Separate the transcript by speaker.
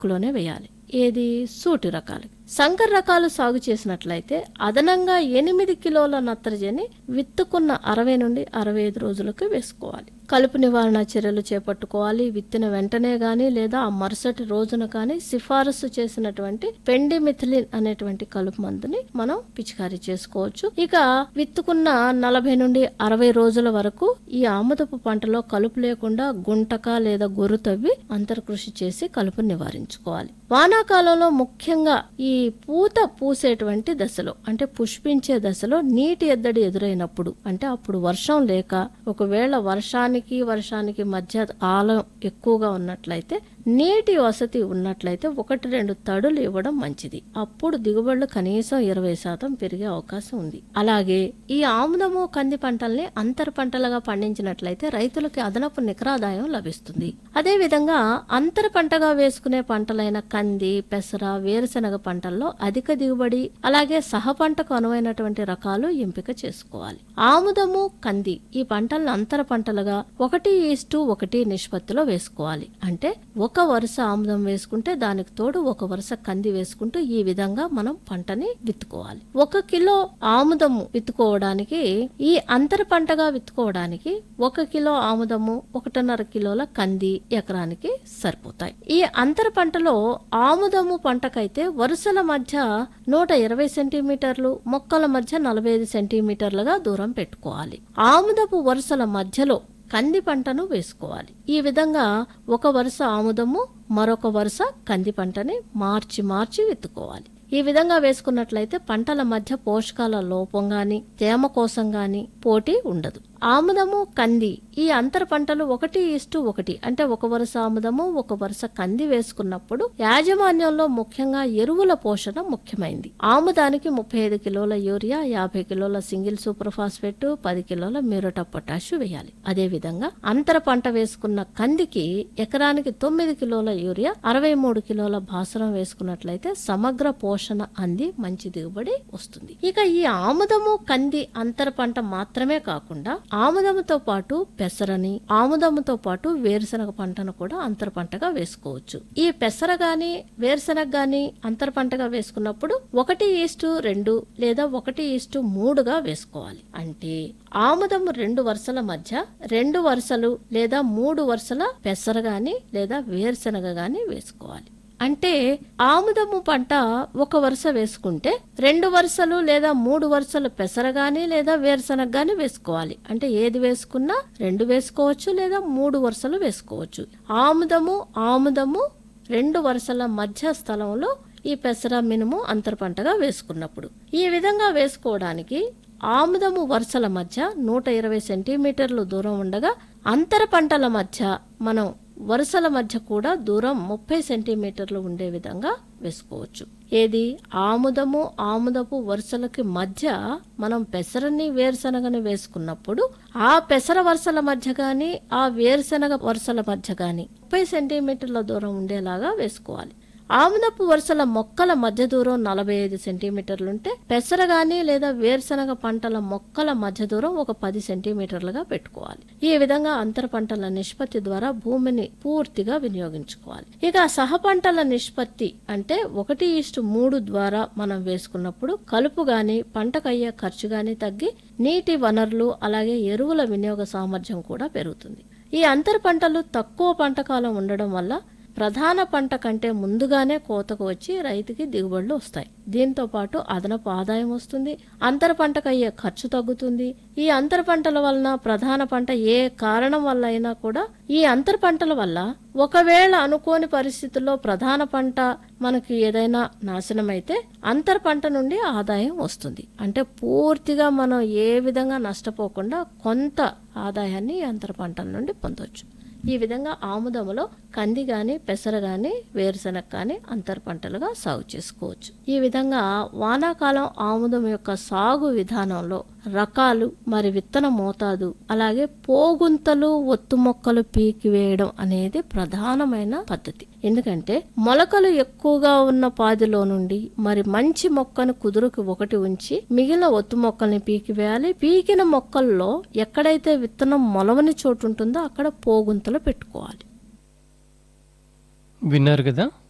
Speaker 1: లోనే వేయాలి ఏది సూటి రకాలు సంకర రకాలు సాగు చేసినట్లయితే అదనంగా ఎనిమిది కిలోల నత్రజని విత్తుకున్న అరవై నుండి అరవై ఐదు రోజులకు వేసుకోవాలి కలుపు నివారణ చర్యలు చేపట్టుకోవాలి విత్తిన వెంటనే గాని లేదా ఆ మరుసటి రోజున కానీ సిఫారసు చేసినటువంటి పెండిమిథిలిన్ అనేటువంటి కలుపు మందుని మనం పిచికారీ చేసుకోవచ్చు ఇక విత్తుకున్న నలభై నుండి అరవై రోజుల వరకు ఈ ఆముదపు పంటలో కలుపు లేకుండా గుంటక లేదా గొర్రు తవ్వి అంతర్కృషి చేసి కలుపు నివారించుకోవాలి వానాకాలంలో ముఖ్యంగా ఈ పూత పూసేటువంటి దశలో అంటే పుష్పించే దశలో నీటి ఎద్దడి ఎదురైనప్పుడు అంటే అప్పుడు వర్షం లేక ఒకవేళ వర్షానికి వర్షానికి మధ్య కాలం ఎక్కువగా ఉన్నట్లయితే నీటి వసతి ఉన్నట్లయితే ఒకటి రెండు తడులు ఇవ్వడం మంచిది అప్పుడు దిగుబడులు కనీసం ఇరవై శాతం పెరిగే అవకాశం ఉంది అలాగే ఈ ఆముదము కంది పంటల్ని అంతర పంటలుగా పండించినట్లయితే రైతులకి అదనపు నికరాదాయం లభిస్తుంది అదే విధంగా అంతర పంటగా వేసుకునే పంటలైన కంది పెసర వేరుశనగ పంటల్లో అధిక దిగుబడి అలాగే సహ పంటకు అనువైనటువంటి రకాలు ఎంపిక చేసుకోవాలి ఆముదము కంది ఈ పంటలను అంతర పంటలుగా ఒకటి ఈస్టు ఒకటి నిష్పత్తిలో వేసుకోవాలి అంటే ఒక వరుస ఆముదం వేసుకుంటే దానికి తోడు ఒక వరుస కంది వేసుకుంటూ ఈ విధంగా మనం పంటని విత్తుకోవాలి ఒక కిలో ఆముదము విత్తుకోవడానికి ఈ అంతర పంటగా విత్తుకోవడానికి ఒక కిలో ఆముదము ఒకటిన్నర కిలోల కంది ఎకరానికి సరిపోతాయి ఈ అంతర పంటలో ఆముదము పంటకైతే వరుసల మధ్య నూట ఇరవై సెంటీమీటర్లు మొక్కల మధ్య నలభై ఐదు సెంటీమీటర్లుగా దూరం పెట్టుకోవాలి ఆముదపు వరుసల మధ్యలో కంది పంటను వేసుకోవాలి ఈ విధంగా ఒక వరుస ఆముదము మరొక వరుస కంది పంటని మార్చి మార్చి విత్తుకోవాలి ఈ విధంగా వేసుకున్నట్లయితే పంటల మధ్య పోషకాల లోపం గాని తేమ కోసం గాని పోటీ ఉండదు ఆముదము కంది ఈ అంతర పంటలు ఒకటి ఇష్టు ఒకటి అంటే ఒక వరుస ఆముదము ఒక వరుస కంది వేసుకున్నప్పుడు యాజమాన్యంలో ముఖ్యంగా ఎరువుల పోషణ ముఖ్యమైంది ఆముదానికి ముప్పై ఐదు కిలోల యూరియా యాభై కిలోల సింగిల్ సూపర్ ఫాస్ఫేట్ పది కిలోల మ్యూరటా పొటాష్ వేయాలి అదే విధంగా అంతర పంట వేసుకున్న కందికి ఎకరానికి తొమ్మిది కిలోల యూరియా అరవై మూడు కిలోల భాస్వరం వేసుకున్నట్లయితే సమగ్ర పోషణ అంది మంచి దిగుబడి వస్తుంది ఇక ఈ ఆముదము కంది అంతర పంట మాత్రమే కాకుండా ఆముదముతో పాటు పెసరని ఆముదముతో పాటు వేరుశనగ పంటను కూడా అంతర పంటగా వేసుకోవచ్చు ఈ పెసర గాని వేరుశనగ గాని అంతర పంటగా వేసుకున్నప్పుడు ఒకటి ఈస్టు రెండు లేదా ఒకటి ఈస్టు మూడుగా వేసుకోవాలి అంటే ఆముదము రెండు వరుసల మధ్య రెండు వరుసలు లేదా మూడు వరుసల పెసర గాని లేదా వేరుశనగ గాని వేసుకోవాలి అంటే ఆముదము పంట ఒక వరుస వేసుకుంటే రెండు వరుసలు లేదా మూడు వరుసలు పెసర గాని లేదా వేరుశనగ గాని వేసుకోవాలి అంటే ఏది వేసుకున్నా రెండు వేసుకోవచ్చు లేదా మూడు వరుసలు వేసుకోవచ్చు ఆముదము ఆముదము రెండు వరుసల మధ్య స్థలంలో ఈ పెసర మినుము అంతర పంటగా వేసుకున్నప్పుడు ఈ విధంగా వేసుకోవడానికి ఆముదము వరుసల మధ్య నూట ఇరవై సెంటీమీటర్లు దూరం ఉండగా అంతర పంటల మధ్య మనం వరుసల మధ్య కూడా దూరం ముప్పై సెంటీమీటర్లు ఉండే విధంగా వేసుకోవచ్చు ఏది ఆముదము ఆముదపు వరుసలకి మధ్య మనం పెసరని వేరుశనగని వేసుకున్నప్పుడు ఆ పెసర వరుసల మధ్య గాని ఆ వేరుశనగ వరుసల మధ్య గాని ముప్పై సెంటీమీటర్ల దూరం ఉండేలాగా వేసుకోవాలి ఆముదపు వరుసల మొక్కల మధ్య దూరం నలభై ఐదు సెంటీమీటర్లుంటే పెసర గాని లేదా వేరుశనగ పంటల మొక్కల మధ్య దూరం ఒక పది సెంటీమీటర్లుగా పెట్టుకోవాలి ఈ విధంగా అంతర పంటల నిష్పత్తి ద్వారా భూమిని పూర్తిగా వినియోగించుకోవాలి ఇక సహ పంటల నిష్పత్తి అంటే ఒకటి ఇష్టు మూడు ద్వారా మనం వేసుకున్నప్పుడు కలుపు గాని పంటకయ్యే ఖర్చు గాని తగ్గి నీటి వనరులు అలాగే ఎరువుల వినియోగ సామర్థ్యం కూడా పెరుగుతుంది ఈ అంతర పంటలు తక్కువ పంట కాలం ఉండడం వల్ల ప్రధాన పంట కంటే ముందుగానే కోతకు వచ్చి రైతుకి దిగుబడులు వస్తాయి దీంతో పాటు అదనపు ఆదాయం వస్తుంది అంతర పంటకు అయ్యే ఖర్చు తగ్గుతుంది ఈ అంతర పంటల వలన ప్రధాన పంట ఏ కారణం వల్ల అయినా కూడా ఈ అంతర పంటల వల్ల ఒకవేళ అనుకోని పరిస్థితుల్లో ప్రధాన పంట మనకి ఏదైనా నాశనం అయితే అంతర పంట నుండి ఆదాయం వస్తుంది అంటే పూర్తిగా మనం ఏ విధంగా నష్టపోకుండా కొంత ఆదాయాన్ని ఈ అంతర పంటల నుండి పొందొచ్చు ఈ విధంగా ఆముదములో కంది గాని పెసర గాని వేరుశనగ కానీ అంతర పంటలుగా సాగు చేసుకోవచ్చు ఈ విధంగా వానాకాలం ఆముదం యొక్క సాగు విధానంలో రకాలు మరి విత్తన మోతాదు అలాగే పోగుంతలు ఒత్తు మొక్కలు పీకివేయడం అనేది ప్రధానమైన పద్ధతి ఎందుకంటే మొలకలు ఎక్కువగా ఉన్న పాదిలో నుండి మరి మంచి మొక్కను కుదురుకు ఒకటి ఉంచి మిగిలిన ఒత్తు మొక్కల్ని పీకివేయాలి పీకిన మొక్కల్లో ఎక్కడైతే విత్తనం మొలవని చోటు ఉంటుందో అక్కడ పోగుంతలు పెట్టుకోవాలి
Speaker 2: విన్నారు కదా